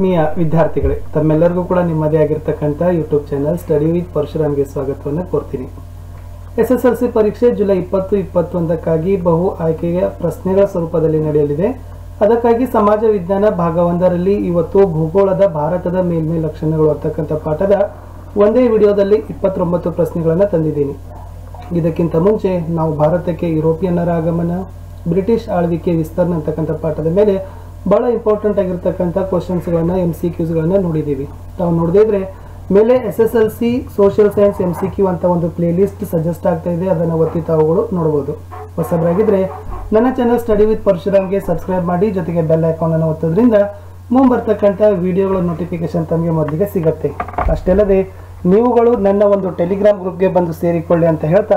ಆತ್ಮೀಯ ವಿದ್ಯಾರ್ಥಿಗಳೇ ತಮ್ಮೆಲ್ಲರಿಗೂ ಕೂಡ ನಿಮ್ಮದೇ ಆಗಿರ್ತಕ್ಕಂಥ ಯೂಟ್ಯೂಬ್ ಚಾನಲ್ ಸ್ಟಡಿ ವಿತ್ ಪರಶುರಾಮ್ಗೆ ಸ್ವಾಗತವನ್ನು ಕೋರ್ತೀನಿ ಎಸ್ ಎಸ್ ಎಲ್ ಸಿ ಪರೀಕ್ಷೆ ಜುಲೈ ಇಪ್ಪತ್ತು ಇಪ್ಪತ್ತೊಂದಕ್ಕಾಗಿ ಬಹು ಆಯ್ಕೆಯ ಪ್ರಶ್ನೆಗಳ ಸ್ವರೂಪದಲ್ಲಿ ನಡೆಯಲಿದೆ ಅದಕ್ಕಾಗಿ ಸಮಾಜ ವಿಜ್ಞಾನ ಭಾಗ ಒಂದರಲ್ಲಿ ಇವತ್ತು ಭೂಗೋಳದ ಭಾರತದ ಮೇಲ್ಮೈ ಲಕ್ಷಣಗಳು ಅಂತಕ್ಕಂಥ ಪಾಠದ ಒಂದೇ ವಿಡಿಯೋದಲ್ಲಿ ಇಪ್ಪತ್ತೊಂಬತ್ತು ಪ್ರಶ್ನೆಗಳನ್ನು ತಂದಿದ್ದೀನಿ ಇದಕ್ಕಿಂತ ಮುಂಚೆ ನಾವು ಭಾರತಕ್ಕೆ ಯುರೋಪಿಯನ್ನರ ಆಗಮನ ಬ್ರಿಟಿಷ್ ಆಳ್ವಿಕೆ ವಿಸ್ತರಣೆ ಅಂತಕ್ಕಂಥ ಪಾಠದ ಮೇಲೆ ಬಹಳ ಇಂಪಾರ್ಟೆಂಟ್ ಆಗಿರ್ತಕ್ಕಂಥ ಕ್ವಶನ್ಸ್ಗಳನ್ನ ಎಮ್ ಸಿ ಕ್ಯೂಸ್ಗಳನ್ನ ನೋಡಿದ್ದೀವಿ ತಾವು ನೋಡದಿದ್ರೆ ಮೇಲೆ S S L C social science M C Q ಅಂತ ಒಂದು ಪ್ಲೇ ಲಿಸ್ಟ್ ಸಜೆಸ್ಟ್ ಆಗ್ತಾ ಇದೆ ಅದನ್ನು ಒತ್ತಿ ತಾವುಗಳು ನೋಡ್ಬೋದು ಹೊಸಬರಾಗಿದ್ರೆ ನನ್ನ ಚಾನಲ್ ಸ್ಟಡಿ ವಿತ್ ಪರಶುರಾಮ್ಗೆ ಸಬ್ಸ್ಕ್ರೈಬ್ ಮಾಡಿ ಜೊತೆಗೆ ಬೆಲ್ ಐಕಾನ್ ಅನ್ನು ಒತ್ತೋದ್ರಿಂದ ಮುಂಬರ್ತಕ್ಕಂಥ ವಿಡಿಯೋಗಳ ನೋಟಿಫಿಕೇಶನ್ ತಮಗೆ ಮೊದಲಿಗೆ ಸಿಗತ್ತೆ ಅಷ್ಟೇ ಅಲ್ಲದೆ ನೀವುಗಳು ನನ್ನ ಒಂದು ಟೆಲಿಗ್ರಾಮ್ ಗ್ರೂಪ್ಗೆ ಬಂದು ಸೇರಿಕೊಳ್ಳಿ ಅಂತ ಹೇಳ್ತಾ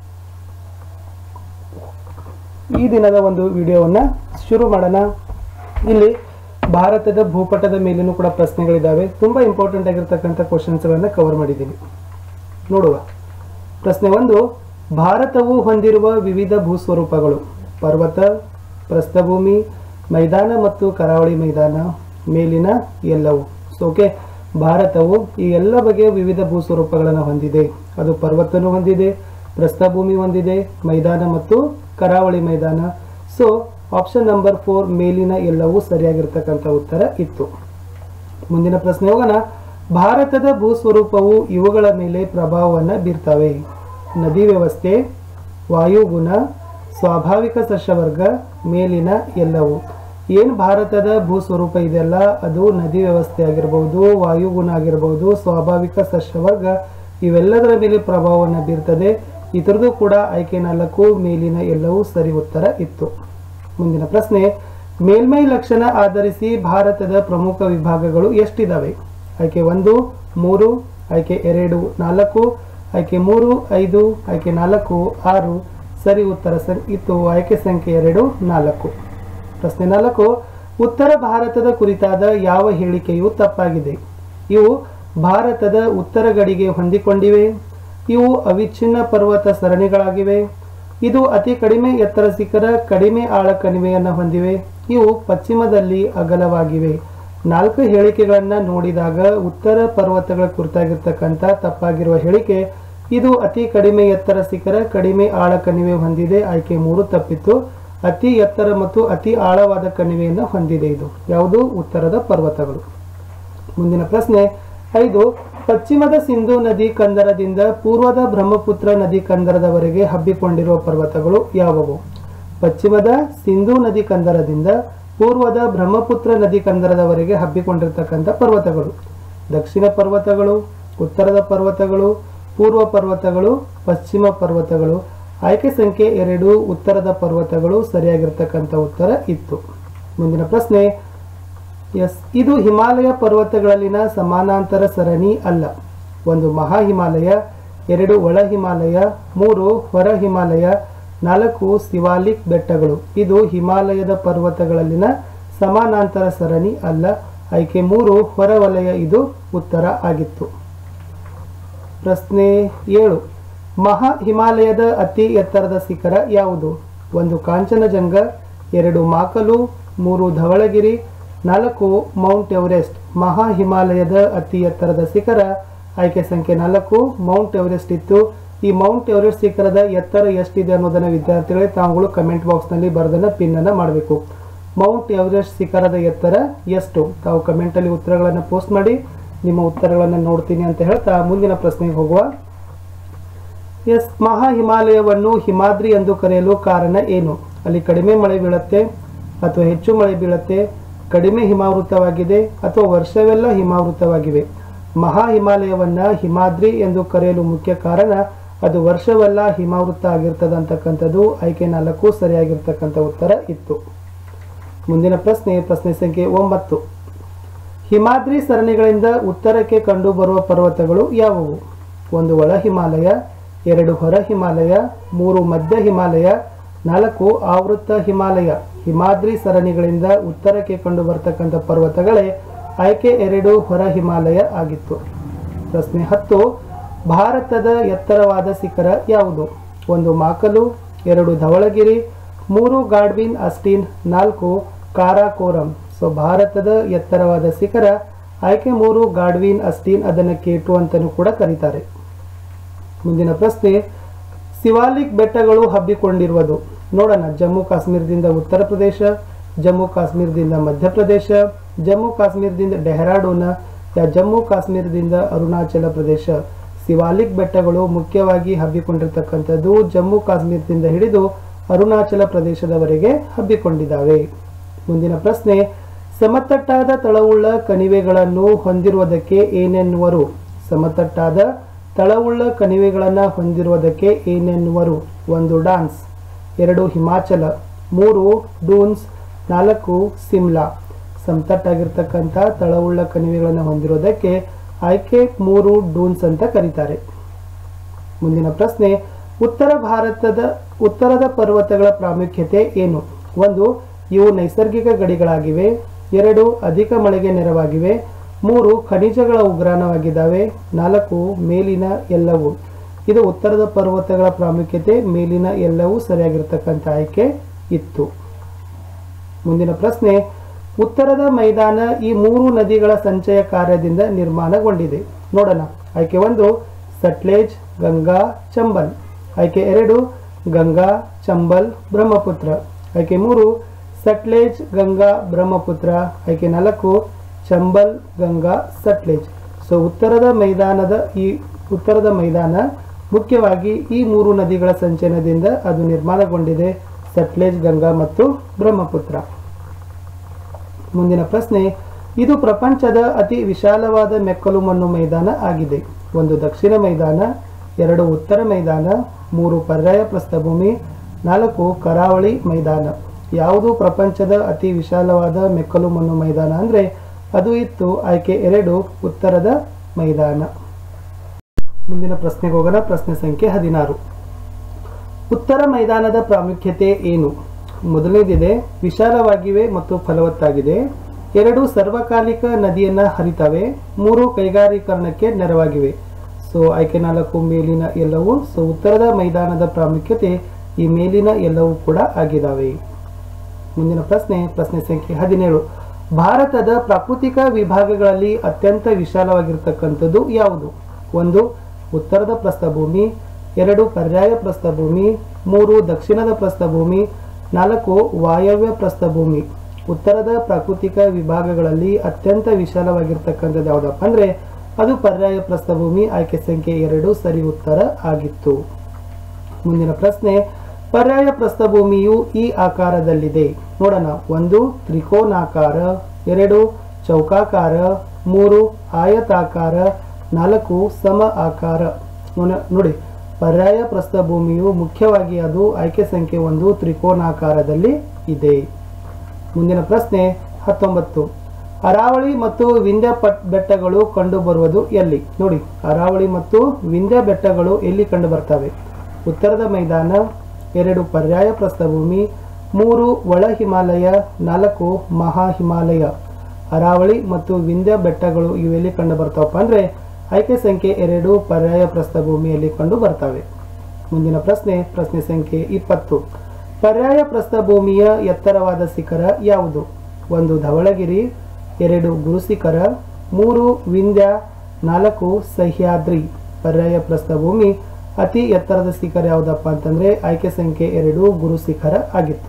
ಈ ದಿನದ ಒಂದು ವಿಡಿಯೋವನ್ನ ಶುರು ಮಾಡೋಣ ಇಲ್ಲಿ ಭಾರತದ ಭೂಪಟದ ಮೇಲೇನೂ ಕೂಡ ಪ್ರಶ್ನೆಗಳಿದ್ದಾವೆ ತುಂಬಾ ಇಂಪಾರ್ಟೆಂಟ್ ಆಗಿರ್ತಕ್ಕಂಥ ಕ್ವಶನ್ಸ್ಗಳನ್ನ ಕವರ್ ಮಾಡಿದ್ದೀನಿ ನೋಡುವ ಪ್ರಶ್ನೆ ಒಂದು ಭಾರತವು ಹೊಂದಿರುವ ವಿವಿಧ ಭೂಸ್ವರೂಪಗಳು ಪರ್ವತ ಪ್ರಸ್ಥಭೂಮಿ ಮೈದಾನ ಮತ್ತು ಕರಾವಳಿ ಮೈದಾನ ಮೇಲಿನ ಎಲ್ಲವೂ ಸೊ ಓಕೆ ಭಾರತವು ಈ ಎಲ್ಲ ಬಗೆಯ ವಿವಿಧ ಭೂಸ್ವರೂಪಗಳನ್ನು ಹೊಂದಿದೆ ಅದು ಪರ್ವತನೂ ಹೊಂದಿದೆ ಪ್ರಸ್ಥಭೂಮಿ ಹೊಂದಿದೆ ಮೈದಾನ ಮತ್ತು ಕರಾವಳಿ ಮೈದಾನ ಸೊ ಆಪ್ಷನ್ ನಂಬರ್ ಫೋರ್ ಮೇಲಿನ ಎಲ್ಲವೂ ಸರಿಯಾಗಿರ್ತಕ್ಕಂಥ ಉತ್ತರ ಇತ್ತು ಮುಂದಿನ ಪ್ರಶ್ನೆ ಹೋಗೋಣ ಭಾರತದ ಭೂಸ್ವರೂಪವು ಇವುಗಳ ಮೇಲೆ ಪ್ರಭಾವವನ್ನು ಬೀರ್ತವೆ ನದಿ ವ್ಯವಸ್ಥೆ ವಾಯುಗುಣ ಸ್ವಾಭಾವಿಕ ಸಸ್ಯವರ್ಗ ಮೇಲಿನ ಎಲ್ಲವೂ ಏನು ಭಾರತದ ಭೂಸ್ವರೂಪ ಇದೆಯಲ್ಲ ಅದು ನದಿ ವ್ಯವಸ್ಥೆ ಆಗಿರ್ಬೋದು ವಾಯುಗುಣ ಆಗಿರ್ಬೋದು ಸ್ವಾಭಾವಿಕ ಸಸ್ಯವರ್ಗ ಇವೆಲ್ಲದರ ಮೇಲೆ ಪ್ರಭಾವವನ್ನು ಬೀರ್ತದೆ ಇದರದ್ದು ಕೂಡ ಆಯ್ಕೆ ನಾಲ್ಕು ಮೇಲಿನ ಎಲ್ಲವೂ ಸರಿ ಉತ್ತರ ಇತ್ತು ಮುಂದಿನ ಪ್ರಶ್ನೆ ಮೇಲ್ಮೈ ಲಕ್ಷಣ ಆಧರಿಸಿ ಭಾರತದ ಪ್ರಮುಖ ವಿಭಾಗಗಳು ಎಷ್ಟಿದಾವೆ ಆಯ್ಕೆ ಒಂದು ಮೂರು ಆಯ್ಕೆ ಎರಡು ನಾಲ್ಕು ಆಯ್ಕೆ ಮೂರು ಐದು ಆಯ್ಕೆ ನಾಲ್ಕು ಆರು ಸರಿ ಉತ್ತರ ಸಂ- ಇತ್ತು ಆಯ್ಕೆ ಸಂಖ್ಯೆ ಎರಡು ನಾಲ್ಕು ಪ್ರಶ್ನೆ ನಾಲ್ಕು ಉತ್ತರ ಭಾರತದ ಕುರಿತಾದ ಯಾವ ಹೇಳಿಕೆಯು ತಪ್ಪಾಗಿದೆ ಇವು ಭಾರತದ ಉತ್ತರ ಗಡಿಗೆ ಹೊಂದಿಕೊಂಡಿವೆ ಇವು ಅವಿಚ್ಛಿನ್ನ ಪರ್ವತ ಸರಣಿಗಳಾಗಿವೆ ಇದು ಅತಿ ಕಡಿಮೆ ಎತ್ತರ ಶಿಖರ ಕಡಿಮೆ ಆಳ ಕಣಿವೆಯನ್ನು ಹೊಂದಿವೆ ಇವು ಪಶ್ಚಿಮದಲ್ಲಿ ಅಗಲವಾಗಿವೆ ನಾಲ್ಕು ಹೇಳಿಕೆಗಳನ್ನ ನೋಡಿದಾಗ ಉತ್ತರ ಪರ್ವತಗಳ ಕುರಿತಾಗಿರ್ತಕ್ಕಂಥ ತಪ್ಪಾಗಿರುವ ಹೇಳಿಕೆ ಇದು ಅತಿ ಕಡಿಮೆ ಎತ್ತರ ಶಿಖರ ಕಡಿಮೆ ಆಳ ಕಣಿವೆ ಹೊಂದಿದೆ ಆಯ್ಕೆ ಮೂರು ತಪ್ಪಿತ್ತು ಅತಿ ಎತ್ತರ ಮತ್ತು ಅತಿ ಆಳವಾದ ಕಣಿವೆಯನ್ನು ಹೊಂದಿದೆ ಇದು ಯಾವುದು ಉತ್ತರದ ಪರ್ವತಗಳು ಮುಂದಿನ ಪ್ರಶ್ನೆ ಐದು ಪಶ್ಚಿಮದ ಸಿಂಧು ನದಿ ಕಂದರದಿಂದ ಪೂರ್ವದ ಬ್ರಹ್ಮಪುತ್ರ ನದಿ ಕಂದರದವರೆಗೆ ಹಬ್ಬಿಕೊಂಡಿರುವ ಪರ್ವತಗಳು ಯಾವುವು ಪಶ್ಚಿಮದ ಸಿಂಧು ನದಿ ಕಂದರದಿಂದ ಪೂರ್ವದ ಬ್ರಹ್ಮಪುತ್ರ ನದಿ ಕಂದರದವರೆಗೆ ಹಬ್ಬಿಕೊಂಡಿರ್ತಕ್ಕಂಥ ಪರ್ವತಗಳು ದಕ್ಷಿಣ ಪರ್ವತಗಳು ಉತ್ತರದ ಪರ್ವತಗಳು ಪೂರ್ವ ಪರ್ವತಗಳು ಪಶ್ಚಿಮ ಪರ್ವತಗಳು ಆಯ್ಕೆ ಸಂಖ್ಯೆ ಎರಡು ಉತ್ತರದ ಪರ್ವತಗಳು ಸರಿಯಾಗಿರ್ತಕ್ಕಂಥ ಉತ್ತರ ಇತ್ತು ಮುಂದಿನ ಪ್ರಶ್ನೆ ಎಸ್ ಇದು ಹಿಮಾಲಯ ಪರ್ವತಗಳಲ್ಲಿನ ಸಮಾನಾಂತರ ಸರಣಿ ಅಲ್ಲ ಒಂದು ಮಹಾ ಹಿಮಾಲಯ ಎರಡು ಒಳ ಹಿಮಾಲಯ ಮೂರು ಹೊರ ಹಿಮಾಲಯ ನಾಲ್ಕು ಶಿವಾಲಿಕ್ ಬೆಟ್ಟಗಳು ಇದು ಹಿಮಾಲಯದ ಪರ್ವತಗಳಲ್ಲಿನ ಸಮಾನಾಂತರ ಸರಣಿ ಅಲ್ಲ ಆಯ್ಕೆ ಮೂರು ಹೊರವಲಯ ಇದು ಉತ್ತರ ಆಗಿತ್ತು ಪ್ರಶ್ನೆ ಏಳು ಮಹಾ ಹಿಮಾಲಯದ ಅತಿ ಎತ್ತರದ ಶಿಖರ ಯಾವುದು ಒಂದು ಕಾಂಚನಜಂಗ ಎರಡು ಮಾಕಲು ಮೂರು ಧವಳಗಿರಿ ನಾಲ್ಕು ಮೌಂಟ್ ಎವರೆಸ್ಟ್ ಮಹಾ ಹಿಮಾಲಯದ ಅತಿ ಎತ್ತರದ ಶಿಖರ ಆಯ್ಕೆ ಸಂಖ್ಯೆ ನಾಲ್ಕು ಮೌಂಟ್ ಎವರೆಸ್ಟ್ ಇತ್ತು ಈ ಮೌಂಟ್ ಎವರೆಸ್ಟ್ ಶಿಖರದ ಎತ್ತರ ಎಷ್ಟಿದೆ ಅನ್ನೋದನ್ನ ವಿದ್ಯಾರ್ಥಿಗಳೇ ತಾವುಗಳು ಕಮೆಂಟ್ ಬಾಕ್ಸ್ನಲ್ಲಿ ಬರೆದನ್ನ ಪಿನ್ ಅನ್ನ ಮಾಡಬೇಕು ಮೌಂಟ್ ಎವರೆಸ್ಟ್ ಶಿಖರದ ಎತ್ತರ ಎಷ್ಟು ತಾವು ಕಮೆಂಟಲ್ಲಿ ಉತ್ತರಗಳನ್ನು ಪೋಸ್ಟ್ ಮಾಡಿ ನಿಮ್ಮ ಉತ್ತರಗಳನ್ನು ನೋಡ್ತೀನಿ ಅಂತ ಹೇಳ್ತಾ ಮುಂದಿನ ಪ್ರಶ್ನೆಗೆ ಹೋಗುವ ಎಸ್ ಮಹಾ ಹಿಮಾಲಯವನ್ನು ಹಿಮಾದ್ರಿ ಎಂದು ಕರೆಯಲು ಕಾರಣ ಏನು ಅಲ್ಲಿ ಕಡಿಮೆ ಮಳೆ ಬೀಳುತ್ತೆ ಅಥವಾ ಹೆಚ್ಚು ಮಳೆ ಬೀಳುತ್ತೆ ಕಡಿಮೆ ಹಿಮಾವೃತವಾಗಿದೆ ಅಥವಾ ವರ್ಷವೆಲ್ಲ ಹಿಮಾವೃತವಾಗಿವೆ ಮಹಾ ಹಿಮಾಲಯವನ್ನ ಹಿಮಾದ್ರಿ ಎಂದು ಕರೆಯಲು ಮುಖ್ಯ ಕಾರಣ ಅದು ವರ್ಷವೆಲ್ಲ ಹಿಮಾವೃತ ಆಗಿರ್ತದೆ ಅಂತಕ್ಕಂಥದ್ದು ಆಯ್ಕೆ ನಾಲ್ಕು ಸರಿಯಾಗಿರ್ತಕ್ಕಂಥ ಉತ್ತರ ಇತ್ತು ಮುಂದಿನ ಪ್ರಶ್ನೆ ಪ್ರಶ್ನೆ ಸಂಖ್ಯೆ ಒಂಬತ್ತು ಹಿಮಾದ್ರಿ ಸರಣಿಗಳಿಂದ ಉತ್ತರಕ್ಕೆ ಕಂಡುಬರುವ ಪರ್ವತಗಳು ಯಾವುವು ಒಂದು ಒಳ ಹಿಮಾಲಯ ಎರಡು ಹೊರ ಹಿಮಾಲಯ ಮೂರು ಮಧ್ಯ ಹಿಮಾಲಯ ನಾಲ್ಕು ಆವೃತ್ತ ಹಿಮಾಲಯ ಹಿಮಾದ್ರಿ ಸರಣಿಗಳಿಂದ ಉತ್ತರಕ್ಕೆ ಕಂಡು ಬರ್ತಕ್ಕಂಥ ಪರ್ವತಗಳೇ ಆಯ್ಕೆ ಎರಡು ಹೊರ ಹಿಮಾಲಯ ಆಗಿತ್ತು ಪ್ರಶ್ನೆ ಹತ್ತು ಭಾರತದ ಎತ್ತರವಾದ ಶಿಖರ ಯಾವುದು ಒಂದು ಮಾಕಲು ಎರಡು ಧವಳಗಿರಿ ಮೂರು ಗಾಡ್ವಿನ್ ಅಸ್ಟಿನ್ ನಾಲ್ಕು ಕಾರಾಕೋರಂ ಸೊ ಸೊ ಭಾರತದ ಎತ್ತರವಾದ ಶಿಖರ ಆಯ್ಕೆ ಮೂರು ಗಾಡ್ವಿನ್ ಅಸ್ಟೀನ್ ಅದನ್ನು ಕೇಟು ಅಂತಲೂ ಕೂಡ ಕರೀತಾರೆ ಮುಂದಿನ ಪ್ರಶ್ನೆ ಸಿವಾಲಿಕ್ ಬೆಟ್ಟಗಳು ಹಬ್ಬಿಕೊಂಡಿರುವುದು ನೋಡೋಣ ಜಮ್ಮು ಕಾಶ್ಮೀರದಿಂದ ಉತ್ತರ ಪ್ರದೇಶ ಜಮ್ಮು ಕಾಶ್ಮೀರದಿಂದ ಮಧ್ಯಪ್ರದೇಶ ಜಮ್ಮು ಕಾಶ್ಮೀರದಿಂದ ಡೆಹ್ರಾಡೂನ್ ಯಾ ಜಮ್ಮು ಕಾಶ್ಮೀರದಿಂದ ಅರುಣಾಚಲ ಪ್ರದೇಶ ಸಿವಾಲಿಕ್ ಬೆಟ್ಟಗಳು ಮುಖ್ಯವಾಗಿ ಹಬ್ಬಿಕೊಂಡಿರ್ತಕ್ಕಂಥದ್ದು ಜಮ್ಮು ಕಾಶ್ಮೀರದಿಂದ ಹಿಡಿದು ಅರುಣಾಚಲ ಪ್ರದೇಶದವರೆಗೆ ಹಬ್ಬಿಕೊಂಡಿದ್ದಾವೆ ಮುಂದಿನ ಪ್ರಶ್ನೆ ಸಮತಟ್ಟಾದ ತಳವುಳ್ಳ ಕಣಿವೆಗಳನ್ನು ಹೊಂದಿರುವುದಕ್ಕೆ ಏನೆನ್ನುವರು ಸಮತಟ್ಟಾದ ತಳವುಳ್ಳ ಕಣಿವೆಗಳನ್ನು ಹೊಂದಿರುವುದಕ್ಕೆ ಏನೆನ್ನುವರು ಒಂದು ಡಾನ್ಸ್ ಎರಡು ಹಿಮಾಚಲ ಮೂರು ಡೂನ್ಸ್ ನಾಲ್ಕು ಸಿಮ್ಲಾ ಸಮತಟ್ಟಾಗಿರ್ತಕ್ಕಂಥ ತಳವುಳ್ಳ ಕಣಿವೆಗಳನ್ನು ಹೊಂದಿರೋದಕ್ಕೆ ಆಯ್ಕೆ ಮೂರು ಡೂನ್ಸ್ ಅಂತ ಕರೀತಾರೆ ಮುಂದಿನ ಪ್ರಶ್ನೆ ಉತ್ತರ ಭಾರತದ ಉತ್ತರದ ಪರ್ವತಗಳ ಪ್ರಾಮುಖ್ಯತೆ ಏನು ಒಂದು ಇವು ನೈಸರ್ಗಿಕ ಗಡಿಗಳಾಗಿವೆ ಎರಡು ಅಧಿಕ ಮಳೆಗೆ ನೆರವಾಗಿವೆ ಮೂರು ಖನಿಜಗಳ ಉಗ್ರಾಣವಾಗಿದ್ದಾವೆ ನಾಲ್ಕು ಮೇಲಿನ ಎಲ್ಲವೂ ಇದು ಉತ್ತರದ ಪರ್ವತಗಳ ಪ್ರಾಮುಖ್ಯತೆ ಮೇಲಿನ ಎಲ್ಲವೂ ಸರಿಯಾಗಿರ್ತಕ್ಕಂಥ ಆಯ್ಕೆ ಇತ್ತು ಮುಂದಿನ ಪ್ರಶ್ನೆ ಉತ್ತರದ ಮೈದಾನ ಈ ಮೂರು ನದಿಗಳ ಸಂಚಯ ಕಾರ್ಯದಿಂದ ನಿರ್ಮಾಣಗೊಂಡಿದೆ ನೋಡೋಣ ಆಯ್ಕೆ ಒಂದು ಸಟ್ಲೇಜ್ ಗಂಗಾ ಚಂಬಲ್ ಆಯ್ಕೆ ಎರಡು ಗಂಗಾ ಚಂಬಲ್ ಬ್ರಹ್ಮಪುತ್ರ ಆಯ್ಕೆ ಮೂರು ಸಟ್ಲೇಜ್ ಗಂಗಾ ಬ್ರಹ್ಮಪುತ್ರ ಆಯ್ಕೆ ನಾಲ್ಕು ಚಂಬಲ್ ಗಂಗಾ ಸಟ್ಲೇಜ್ ಸೊ ಉತ್ತರದ ಮೈದಾನದ ಈ ಉತ್ತರದ ಮೈದಾನ ಮುಖ್ಯವಾಗಿ ಈ ಮೂರು ನದಿಗಳ ಸಂಚಯನದಿಂದ ಅದು ನಿರ್ಮಾಣಗೊಂಡಿದೆ ಸಟ್ಲೇಜ್ ಗಂಗಾ ಮತ್ತು ಬ್ರಹ್ಮಪುತ್ರ ಮುಂದಿನ ಪ್ರಶ್ನೆ ಇದು ಪ್ರಪಂಚದ ಅತಿ ವಿಶಾಲವಾದ ಮೆಕ್ಕಲು ಮಣ್ಣು ಮೈದಾನ ಆಗಿದೆ ಒಂದು ದಕ್ಷಿಣ ಮೈದಾನ ಎರಡು ಉತ್ತರ ಮೈದಾನ ಮೂರು ಪರ್ಯಾಯ ಪ್ರಸ್ಥಭೂಮಿ ನಾಲ್ಕು ಕರಾವಳಿ ಮೈದಾನ ಯಾವುದು ಪ್ರಪಂಚದ ಅತಿ ವಿಶಾಲವಾದ ಮೆಕ್ಕಲು ಮಣ್ಣು ಮೈದಾನ ಅಂದರೆ ಅದು ಇತ್ತು ಆಯ್ಕೆ ಎರಡು ಉತ್ತರದ ಮೈದಾನ ಮುಂದಿನ ಪ್ರಶ್ನೆಗೆ ಹೋಗೋಣ ಪ್ರಶ್ನೆ ಸಂಖ್ಯೆ ಹದಿನಾರು ಉತ್ತರ ಮೈದಾನದ ಪ್ರಾಮುಖ್ಯತೆ ಏನು ಮೊದಲನೇದಿದೆ ವಿಶಾಲವಾಗಿವೆ ಮತ್ತು ಫಲವತ್ತಾಗಿದೆ ಎರಡು ಸರ್ವಕಾಲಿಕ ನದಿಯನ್ನ ಹರಿತವೆ ಮೂರು ಕೈಗಾರೀಕರಣಕ್ಕೆ ನೆರವಾಗಿವೆ ಸೊ ಆಯ್ಕೆ ನಾಲ್ಕು ಮೇಲಿನ ಎಲ್ಲವೂ ಸೊ ಉತ್ತರದ ಮೈದಾನದ ಪ್ರಾಮುಖ್ಯತೆ ಈ ಮೇಲಿನ ಎಲ್ಲವೂ ಕೂಡ ಆಗಿದ್ದಾವೆ ಮುಂದಿನ ಪ್ರಶ್ನೆ ಪ್ರಶ್ನೆ ಸಂಖ್ಯೆ ಹದಿನೇಳು ಭಾರತದ ಪ್ರಾಕೃತಿಕ ವಿಭಾಗಗಳಲ್ಲಿ ಅತ್ಯಂತ ವಿಶಾಲವಾಗಿರ್ತಕ್ಕಂಥದ್ದು ಯಾವುದು ಒಂದು ಉತ್ತರದ ಪ್ರಸ್ಥಭೂಮಿ ಎರಡು ಪರ್ಯಾಯ ಪ್ರಸ್ಥಭೂಮಿ ಮೂರು ದಕ್ಷಿಣದ ಪ್ರಸ್ಥಭೂಮಿ ನಾಲ್ಕು ವಾಯವ್ಯ ಪ್ರಸ್ಥಭೂಮಿ ಉತ್ತರದ ಪ್ರಾಕೃತಿಕ ವಿಭಾಗಗಳಲ್ಲಿ ಅತ್ಯಂತ ವಿಶಾಲವಾಗಿರ್ತಕ್ಕಂಥದ್ದು ಯಾವುದಪ್ಪ ಅಂದ್ರೆ ಅದು ಪರ್ಯಾಯ ಪ್ರಸ್ಥಭೂಮಿ ಆಯ್ಕೆ ಸಂಖ್ಯೆ ಎರಡು ಸರಿ ಉತ್ತರ ಆಗಿತ್ತು ಮುಂದಿನ ಪ್ರಶ್ನೆ ಪರ್ಯಾಯ ಪ್ರಸ್ಥಭೂಮಿಯು ಈ ಆಕಾರದಲ್ಲಿದೆ ನೋಡೋಣ ಒಂದು ತ್ರಿಕೋನಾಕಾರ ಎರಡು ಚೌಕಾಕಾರ ಮೂರು ಆಯತಾಕಾರ ನಾಲ್ಕು ಸಮ ಆಕಾರ ನೋಡ- ನೋಡಿ ಪರ್ಯಾಯ ಪ್ರಸ್ಥಭೂಮಿಯು ಮುಖ್ಯವಾಗಿ ಅದು ಆಯ್ಕೆ ಸಂಖ್ಯೆ ಒಂದು ತ್ರಿಕೋನಾಕಾರದಲ್ಲಿ ಇದೆ ಮುಂದಿನ ಪ್ರಶ್ನೆ ಹತ್ತೊಂಬತ್ತು ಅರಾವಳಿ ಮತ್ತು ವಿಂಧ್ಯ ಪಟ್ ಬೆಟ್ಟಗಳು ಕಂಡುಬರುವುದು ಎಲ್ಲಿ ನೋಡಿ ಅರಾವಳಿ ಮತ್ತು ವಿಂಧ್ಯ ಬೆಟ್ಟಗಳು ಎಲ್ಲಿ ಕಂಡು ಬರ್ತವೆ ಉತ್ತರದ ಮೈದಾನ ಎರಡು ಪರ್ಯಾಯ ಪ್ರಸ್ಥಭೂಮಿ ಮೂರು ಒಳ ಹಿಮಾಲಯ ನಾಲ್ಕು ಮಹಾ ಹಿಮಾಲಯ ಅರಾವಳಿ ಮತ್ತು ವಿಂಧ್ಯ ಬೆಟ್ಟಗಳು ಇವೆಲ್ಲಿ ಕಂಡು ಬರ್ತಾವಪ್ಪ ಅಂದ್ರೆ ಆಯ್ಕೆ ಸಂಖ್ಯೆ ಎರಡು ಪರ್ಯಾಯ ಪ್ರಸ್ಥಭೂಮಿಯಲ್ಲಿ ಕಂಡು ಬರ್ತವೆ ಮುಂದಿನ ಪ್ರಶ್ನೆ ಪ್ರಶ್ನೆ ಸಂಖ್ಯೆ ಇಪ್ಪತ್ತು ಪರ್ಯಾಯ ಪ್ರಸ್ಥಭೂಮಿಯ ಎತ್ತರವಾದ ಶಿಖರ ಯಾವುದು ಒಂದು ಧವಳಗಿರಿ ಎರಡು ಗುರುಶಿಖರ ಮೂರು ವಿಂಧ್ಯ ನಾಲ್ಕು ಸಹ್ಯಾದ್ರಿ ಪರ್ಯಾಯ ಪ್ರಸ್ಥಭೂಮಿ ಅತಿ ಎತ್ತರದ ಶಿಖರ ಯಾವುದಪ್ಪ ಅಂತಂದ್ರೆ ಆಯ್ಕೆ ಸಂಖ್ಯೆ ಎರಡು ಗುರುಶಿಖರ ಆಗಿತ್ತು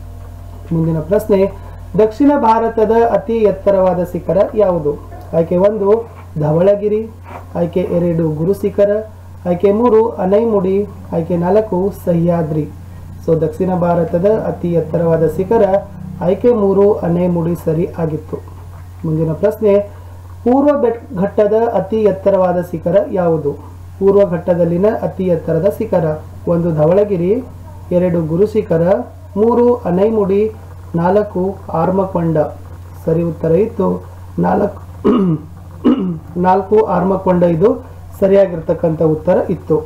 ಮುಂದಿನ ಪ್ರಶ್ನೆ ದಕ್ಷಿಣ ಭಾರತದ ಅತಿ ಎತ್ತರವಾದ ಶಿಖರ ಯಾವುದು ಆಯ್ಕೆ ಒಂದು ಧವಳಗಿರಿ ಆಯ್ಕೆ ಎರಡು ಗುರುಶಿಖರ ಆಯ್ಕೆ ಮೂರು ಅನೈಮುಡಿ ಆಯ್ಕೆ ನಾಲ್ಕು ಸಹ್ಯಾದ್ರಿ ಸೊ ದಕ್ಷಿಣ ಭಾರತದ ಅತಿ ಎತ್ತರವಾದ ಶಿಖರ ಆಯ್ಕೆ ಮೂರು ಅನೈಮುಡಿ ಸರಿ ಆಗಿತ್ತು ಮುಂದಿನ ಪ್ರಶ್ನೆ ಪೂರ್ವ ಬೆಟ್ ಘಟ್ಟದ ಅತಿ ಎತ್ತರವಾದ ಶಿಖರ ಯಾವುದು ಪೂರ್ವ ಘಟ್ಟದಲ್ಲಿನ ಅತಿ ಎತ್ತರದ ಶಿಖರ ಒಂದು ಧವಳಗಿರಿ ಎರಡು ಗುರುಶಿಖರ ಮೂರು ಅನೈಮುಡಿ ನಾಲ್ಕು ಆರ್ಮಕೊಂಡ ಸರಿ ಉತ್ತರ ಇತ್ತು ನಾಲ್ಕು ನಾಲ್ಕು ಆರ್ಮಕೊಂಡ ಇದು ಸರಿಯಾಗಿರ್ತಕ್ಕಂಥ ಉತ್ತರ ಇತ್ತು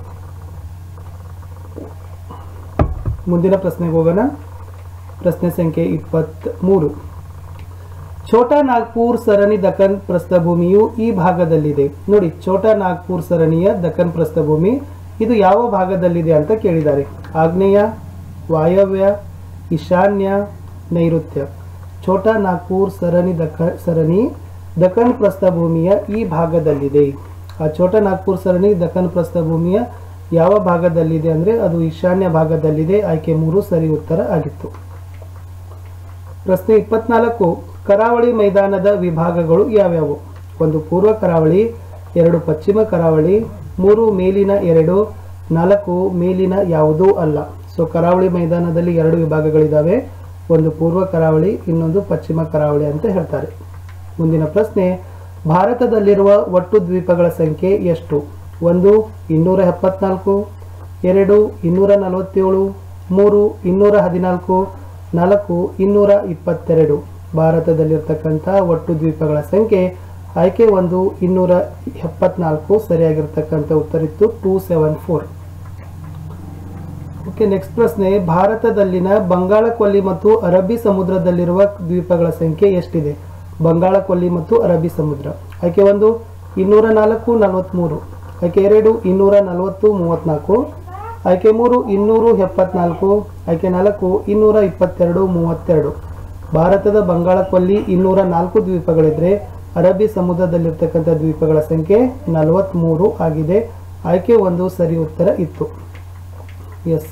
ಮುಂದಿನ ಪ್ರಶ್ನೆಗೆ ಹೋಗೋಣ ಪ್ರಶ್ನೆ ಸಂಖ್ಯೆ ಇಪ್ಪತ್ತ್ ಮೂರು ಛೋಟಾ ನಾಗ್ಪುರ್ ಸರಣಿ ದಖನ್ ಪ್ರಸ್ಥಭೂಮಿಯು ಈ ಭಾಗದಲ್ಲಿದೆ ನೋಡಿ ಛೋಟಾ ನಾಗ್ಪುರ್ ಸರಣಿಯ ದಖನ್ ಪ್ರಸ್ಥಭೂಮಿ ಇದು ಯಾವ ಭಾಗದಲ್ಲಿದೆ ಅಂತ ಕೇಳಿದ್ದಾರೆ ಆಗ್ನೇಯ ವಾಯವ್ಯ ಈಶಾನ್ಯ ನೈಋತ್ಯ ಛೋಟಾ ನಾಗ್ಪುರ್ ಸರಣಿ ದಖ ಸರಣಿ ದಖನ್ ಪ್ರಸ್ಥಭೂಮಿಯ ಈ ಭಾಗದಲ್ಲಿದೆ ಆ ಛೋಟಾ ನಾಗ್ಪುರ್ ಸರಣಿ ದಖನ್ ಪ್ರಸ್ಥಭೂಮಿಯ ಯಾವ ಭಾಗದಲ್ಲಿದೆ ಅಂದರೆ ಅದು ಈಶಾನ್ಯ ಭಾಗದಲ್ಲಿದೆ ಆಯ್ಕೆ ಮೂರು ಸರಿ ಉತ್ತರ ಆಗಿತ್ತು ಪ್ರಶ್ನೆ ಇಪ್ಪತ್ನಾಲ್ಕು ಕರಾವಳಿ ಮೈದಾನದ ವಿಭಾಗಗಳು ಯಾವ್ಯಾವು ಒಂದು ಪೂರ್ವ ಕರಾವಳಿ ಎರಡು ಪಶ್ಚಿಮ ಕರಾವಳಿ ಮೂರು ಮೇಲಿನ ಎರಡು ನಾಲ್ಕು ಮೇಲಿನ ಯಾವುದೂ ಅಲ್ಲ ಸೊ ಕರಾವಳಿ ಮೈದಾನದಲ್ಲಿ ಎರಡು ವಿಭಾಗಗಳಿದ್ದಾವೆ ಒಂದು ಪೂರ್ವ ಕರಾವಳಿ ಇನ್ನೊಂದು ಪಶ್ಚಿಮ ಕರಾವಳಿ ಅಂತ ಹೇಳ್ತಾರೆ ಮುಂದಿನ ಪ್ರಶ್ನೆ ಭಾರತದಲ್ಲಿರುವ ಒಟ್ಟು ದ್ವೀಪಗಳ ಸಂಖ್ಯೆ ಎಷ್ಟು ಒಂದು ಇನ್ನೂರ ಎಪ್ಪತ್ನಾಲ್ಕು ಎರಡು ಇನ್ನೂರ ನಲವತ್ತೇಳು ಮೂರು ಇನ್ನೂರ ಹದಿನಾಲ್ಕು ನಾಲ್ಕು ಇನ್ನೂರ ಇಪ್ಪತ್ತೆರಡು ಭಾರತದಲ್ಲಿರ್ತಕ್ಕಂಥ ಒಟ್ಟು ದ್ವೀಪಗಳ ಸಂಖ್ಯೆ ಆಯ್ಕೆ ಒಂದು ಇನ್ನೂರ ಎಪ್ಪತ್ನಾಲ್ಕು ಸರಿಯಾಗಿರ್ತಕ್ಕಂಥ ಉತ್ತರ ಇತ್ತು two seven four okay next ಪ್ರಶ್ನೆ ಭಾರತದಲ್ಲಿನ ಬಂಗಾಳ ಕೊಲ್ಲಿ ಮತ್ತು ಅರಬ್ಬಿ ಸಮುದ್ರದಲ್ಲಿರುವ ದ್ವೀಪಗಳ ಸಂಖ್ಯೆ ಎಷ್ಟಿದೆ ಬಂಗಾಳ ಕೊಲ್ಲಿ ಮತ್ತು ಅರಬ್ಬಿ ಸಮುದ್ರ ಆಯ್ಕೆ ಒಂದು ಇನ್ನೂರ ನಾಲ್ಕು ನಲವತ್ತ್ಮೂರು ಆಯ್ಕೆ ಎರಡು ಇನ್ನೂರ ನಲವತ್ತು ಮೂವತ್ತ್ನಾಲ್ಕು ಆಯ್ಕೆ ಮೂರು ಇನ್ನೂರು ಎಪ್ಪತ್ನಾಲ್ಕು ಆಯ್ಕೆ ನಾಲ್ಕು ಇನ್ನೂರ ಇಪ್ಪತ್ತೆರಡು ಮೂವತ್ತೆರಡು ಭಾರತದ ಬಂಗಾಳ ಕೊಲ್ಲಿ ಇನ್ನೂರ ನಾಲ್ಕು ದ್ವೀಪಗಳಿದ್ರೆ ಅರಬ್ಬಿ ಸಮುದ್ರದಲ್ಲಿರ್ತಕ್ಕಂಥ ದ್ವೀಪಗಳ ಸಂಖ್ಯೆ ನಲವತ್ತ್ಮೂರು ಆಗಿದೆ ಆಯ್ಕೆ ಒಂದು ಸರಿ ಉತ್ತರ ಇತ್ತು ಎಸ್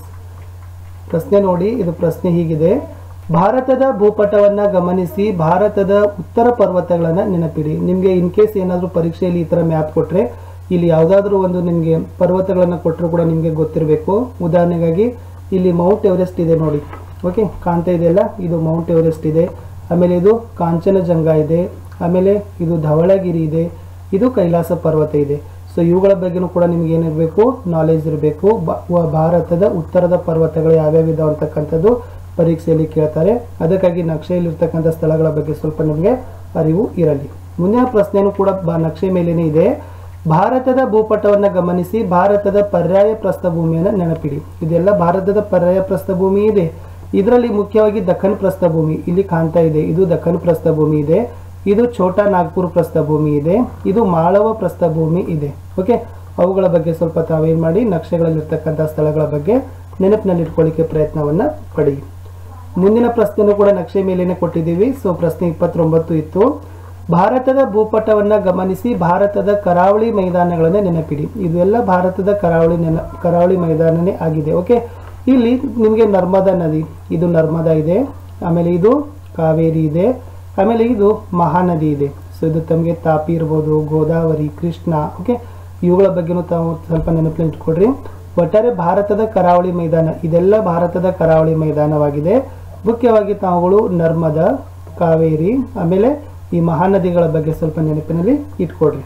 ಪ್ರಶ್ನೆ ನೋಡಿ ಇದು ಪ್ರಶ್ನೆ ಹೀಗಿದೆ ಭಾರತದ ಭೂಪಟವನ್ನ ಗಮನಿಸಿ ಭಾರತದ ಉತ್ತರ ಪರ್ವತಗಳನ್ನ ನೆನಪಿಡಿ ನಿಮಗೆ ಇನ್ ಕೇಸ್ ಏನಾದರೂ ಪರೀಕ್ಷೆಯಲ್ಲಿ ಈ ಥರ ಮ್ಯಾಪ್ ಕೊಟ್ಟರೆ ಇಲ್ಲಿ ಯಾವುದಾದ್ರೂ ಒಂದು ನಿಮಗೆ ಪರ್ವತಗಳನ್ನು ಕೊಟ್ಟರು ಕೂಡ ನಿಮಗೆ ಗೊತ್ತಿರಬೇಕು ಉದಾಹರಣೆಗಾಗಿ ಇಲ್ಲಿ ಮೌಂಟ್ ಎವರೆಸ್ಟ್ ಇದೆ ನೋಡಿ ಓಕೆ ಕಾಣ್ತಾ ಇದೆಯಲ್ಲ ಇದು ಮೌಂಟ್ ಎವರೆಸ್ಟ್ ಇದೆ ಆಮೇಲೆ ಇದು ಕಾಂಚನಜಂಗ ಇದೆ ಆಮೇಲೆ ಇದು ಧವಳಗಿರಿ ಇದೆ ಇದು ಕೈಲಾಸ ಪರ್ವತ ಇದೆ ಸೊ ಇವುಗಳ ಬಗ್ಗೆನೂ ಕೂಡ ನಿಮ್ಗೆ ಏನಿರಬೇಕು ನಾಲೆಜ್ ಇರಬೇಕು ಭಾರತದ ಉತ್ತರದ ಪರ್ವತಗಳು ಯಾವ್ಯಾವ ಇದಾವೆ ಅಂತಕ್ಕಂಥದ್ದು ಪರೀಕ್ಷೆಯಲ್ಲಿ ಕೇಳ್ತಾರೆ ಅದಕ್ಕಾಗಿ ನಕ್ಷೆಯಲ್ಲಿರ್ತಕ್ಕಂಥ ಸ್ಥಳಗಳ ಬಗ್ಗೆ ಸ್ವಲ್ಪ ನಿಮಗೆ ಅರಿವು ಇರಲಿ ಮುಂದಿನ ಪ್ರಶ್ನೆಯೂ ಕೂಡ ಬ- ನಕ್ಷೆ ಮೇಲೇನೆ ಇದೆ ಭಾರತದ ಭೂಪಟವನ್ನು ಗಮನಿಸಿ ಭಾರತದ ಪರ್ಯಾಯ ಪ್ರಸ್ಥಭೂಮಿಯನ್ನು ನೆನಪಿಡಿ ಇದೆಲ್ಲ ಭಾರತದ ಪರ್ಯಾಯ ಪ್ರಸ್ಥಭೂಮಿ ಇದೆ ಇದರಲ್ಲಿ ಮುಖ್ಯವಾಗಿ ದಖನ್ ಪ್ರಸ್ಥಭೂಮಿ ಇಲ್ಲಿ ಕಾಣ್ತಾ ಇದೆ ಇದು ದಖನ್ ಪ್ರಸ್ಥಭೂಮಿ ಇದೆ ಇದು ಛೋಟಾ ನಾಗ್ಪುರ್ ಪ್ರಸ್ಥಭೂಮಿ ಇದೆ ಇದು ಮಾಳವ ಪ್ರಸ್ಥಭೂಮಿ ಇದೆ ಓಕೆ ಅವುಗಳ ಬಗ್ಗೆ ಸ್ವಲ್ಪ ತಾವೇನು ಮಾಡಿ ನಕ್ಷೆಗಳಲ್ಲಿರ್ತಕ್ಕಂಥ ಸ್ಥಳಗಳ ಬಗ್ಗೆ ನೆನಪಿನಲ್ಲಿ ಇಟ್ಕೊಳ್ಳಿಕ್ಕೆ ಪ್ರಯತ್ನವನ್ನ ಪಡಿ ಮುಂದಿನ ಪ್ರಶ್ನೆನೂ ಕೂಡ ನಕ್ಷೆ ಮೇಲೇನೆ ಕೊಟ್ಟಿದ್ದೀವಿ ಸೊ ಪ್ರಶ್ನೆ ಇಪ್ಪತ್ತೊಂಬತ್ತು ಇತ್ತು ಭಾರತದ ಭೂಪಟವನ್ನ ಗಮನಿಸಿ ಭಾರತದ ಕರಾವಳಿ ಮೈದಾನಗಳನ್ನ ನೆನಪಿಡಿ ಇದು ಎಲ್ಲ ಭಾರತದ ಕರಾವಳಿ ನೆನ ಕರಾವಳಿ ಮೈದಾನನೇ ಆಗಿದೆ ಓಕೆ ಇಲ್ಲಿ ನಿಮಗೆ ನರ್ಮದಾ ನದಿ ಇದು ನರ್ಮದಾ ಇದೆ ಆಮೇಲೆ ಇದು ಕಾವೇರಿ ಇದೆ ಆಮೇಲೆ ಇದು ಮಹಾನದಿ ಇದೆ ಸೊ ಇದು ತಮಗೆ ತಾಪಿ ಇರ್ಬೋದು ಗೋದಾವರಿ ಕೃಷ್ಣ ಓಕೆ ಇವುಗಳ ಬಗ್ಗೆನೂ ತಾವು ಸ್ವಲ್ಪ ನೆನಪಿನಲ್ಲಿ ಇಟ್ಕೊಡ್ರಿ ಒಟ್ಟಾರೆ ಭಾರತದ ಕರಾವಳಿ ಮೈದಾನ ಇದೆಲ್ಲ ಭಾರತದ ಕರಾವಳಿ ಮೈದಾನವಾಗಿದೆ ಮುಖ್ಯವಾಗಿ ತಾವುಗಳು ನರ್ಮದಾ ಕಾವೇರಿ ಆಮೇಲೆ ಈ ಮಹಾನದಿಗಳ ಬಗ್ಗೆ ಸ್ವಲ್ಪ ನೆನಪಿನಲ್ಲಿ ಇಟ್ಕೊಡ್ರಿ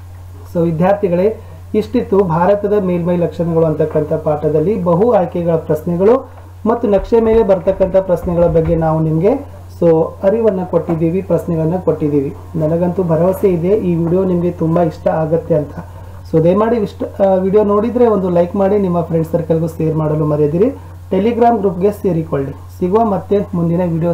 ಸೊ ವಿದ್ಯಾರ್ಥಿಗಳೇ ಇಷ್ಟಿತ್ತು ಭಾರತದ ಮೇಲ್ಮೈ ಲಕ್ಷಣಗಳು ಅಂತಕ್ಕಂಥ ಪಾಠದಲ್ಲಿ ಬಹು ಆಯ್ಕೆಗಳ ಪ್ರಶ್ನೆಗಳು ಮತ್ತು ನಕ್ಷೆ ಮೇಲೆ ಬರ್ತಕ್ಕಂಥ ಪ್ರಶ್ನೆಗಳ ಬಗ್ಗೆ ನಾವು ನಿಮಗೆ ಸೊ ಅರಿವನ್ನು ಕೊಟ್ಟಿದ್ದೀವಿ ಪ್ರಶ್ನೆಗಳನ್ನು ಕೊಟ್ಟಿದ್ದೀವಿ ನನಗಂತೂ ಭರವಸೆ ಇದೆ ಈ ವಿಡಿಯೋ ನಿಮಗೆ ತುಂಬ ಇಷ್ಟ ಆಗತ್ತೆ ಅಂತ ಸೊ ದಯಮಾಡಿ ಇಷ್ಟ ವಿಡಿಯೋ ನೋಡಿದರೆ ಒಂದು ಲೈಕ್ ಮಾಡಿ ನಿಮ್ಮ ಫ್ರೆಂಡ್ಸ್ ಸರ್ಕಲ್ಗೂ ಶೇರ್ ಮಾಡಲು ಮರೆಯದಿರಿ ಟೆಲಿಗ್ರಾಮ್ ಗ್ರೂಪ್ಗೆ ಸೇರಿಕೊಳ್ಳಿ ಸಿಗುವ ಮತ್ತೆ ಮುಂದಿನ ವಿಡಿಯೋ